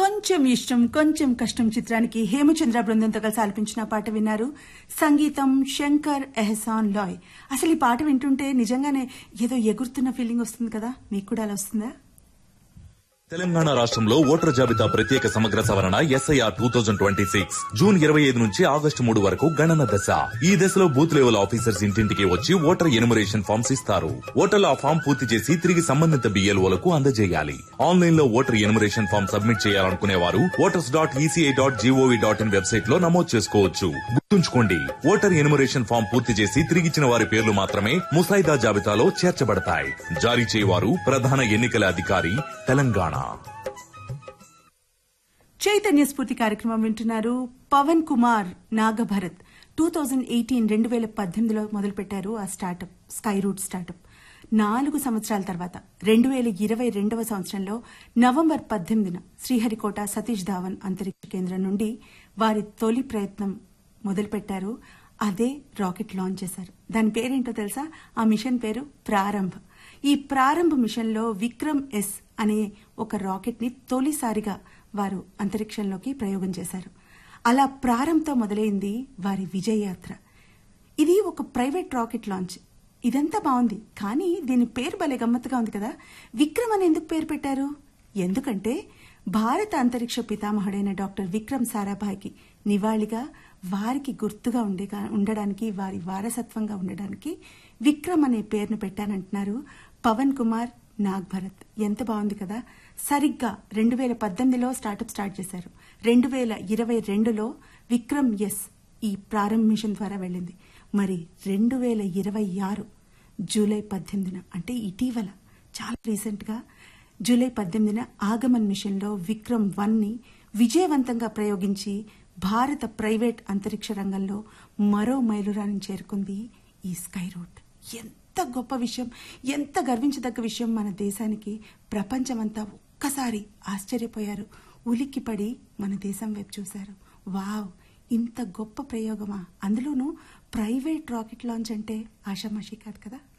కొంచెం ఇష్టం కొంచెం కష్టం చిత్రానికి హేమచంద్ర బృందంతో కలిసి ఆలపించిన పాట విన్నారు సంగీతం శంకర్ ఎహసాన్ లాయ్ అసలు ఈ పాట వింటుంటే నిజంగానే ఏదో ఎగురుతున్న ఫీలింగ్ వస్తుంది కదా మీకు కూడా అలా వస్తుందా తెలంగాణ రాష్ట్రంలో ఓటర్ జాబితా ప్రత్యేక సమగ్ర సవరణ SIR two thousand twenty six June ఇరవై ఐదు నుంచి ఆగస్టు మూడు వరకు గణన దశ ఈ దశలో బూత్ లెవెల్ ఆఫీసర్స్ ఇంటింటికి వచ్చి ఓటర్ ఎనుమరేషన్ ఫామ్స్ ఇస్తారు ఓటర్లు ఆ ఫామ్ పూర్తి చేసి తిరిగి సంబంధిత బిఎల్ఓలకు అందజేయాలి ఆన్లైన్ లో ఓటర్ ఎనుమరేషన్ ఫామ్ సబ్మిట్ చేయాలనుకునే వారు voters dot ECI dot GOV dot in website లో నమోదు చేసుకోవచ్చు గుర్తుంచుకోండి ఓటర్ ఎనుమరేషన్ ఫామ్ పూర్తి చేసి తిరిగిచ్చిన వారి పేర్లు మాత్రమే ముసాయిదా జాబితాలో చేర్చబడతాయి జారీ చేయవారు ప్రధాన ఎన్నికల అధికారి తెలంగాణ చైతన్య స్ఫూర్తి కార్యక్రమం వింటున్నారు Pavan Kumar Nagabharath two thousand eighteen రెండు వేల పద్దెనిమిదిలో మొదలుపెట్టారు ఆ స్టార్టప్ స్కై రూట్ స్టార్టప్ నాలుగు సంవత్సరాల తర్వాత రెండు వేల ఇరవై రెండవ సంవత్సరంలో నవంబర్ పద్దెనిమిదిన శ్రీహరికోట సతీష్ ధావన్ అంతరిక్ష కేంద్రం నుండి వారి తొలి ప్రయత్నం మొదలుపెట్టారు అదే రాకెట్ లాంచ్ చేశారు దాని పేరేంటో తెలుసా ఆ మిషన్ పేరు ప్రారంభ్ ఈ ప్రారంభ మిషన్లో విక్రమ్ ఎస్ అనే ఒక రాకెట్ ని తొలిసారిగా వారు అంతరిక్షంలోకి ప్రయోగం చేశారు అలా ప్రారంభంతో మొదలైంది వారి విజయ యాత్ర ఇది ఒక ప్రైవేట్ రాకెట్ లాంచ్ ఇదంతా బాగుంది కానీ దీని పేరు భలే గమ్మత్తుగా ఉంది కదా విక్రమ్ అని ఎందుకు పేరు పెట్టారు ఎందుకంటే భారత అంతరిక్ష పితామహుడైన డాక్టర్ విక్రమ్ సారాభాయ్కి నివాళిగా వారికి గుర్తుగా ఉండే ఉండడానికి వారి వారసత్వంగా ఉండడానికి విక్రమ్ అనే పేరును పెట్టానంటున్నారు పవన్ కుమార్ నాగ్ భరత్ ఎంత బాగుంది కదా సరిగ్గా రెండు వేల పద్దెనిమిదిలో స్టార్టప్ స్టార్ట్ చేశారు రెండు వేల ఇరవై రెండులో విక్రమ్ ఎస్ ఈ ప్రారంభ మిషన్ ద్వారా వెళ్ళింది మరి రెండు వేల ఇరవై ఆరు జూలై పద్దెనిమిదిన అంటే ఇటీవల చాలా రీసెంట్ గా జూలై పద్దెనిమిదిన ఆగమన్ మిషన్లో విక్రమ్ వన్ ని విజయవంతంగా ప్రయోగించి భారత ప్రైవేట్ అంతరిక్ష రంగంలో మరో మైలురాన్ని చేరుకుంది ఈ స్కై రూట్ ఎంత గొప్ప విషయం ఎంత గర్వించదగ్గ విషయం మన దేశానికి ప్రపంచమంతా ఒక్కసారి ఆశ్చర్యపోయారు ఉలిక్కిపడి మన దేశం వైపు చూశారు వావ్ ఇంత గొప్ప ప్రయోగమా అందులోనూ ప్రైవేట్ రాకెట్ లాంచ్ అంటే ఆషామాషి కాదు కదా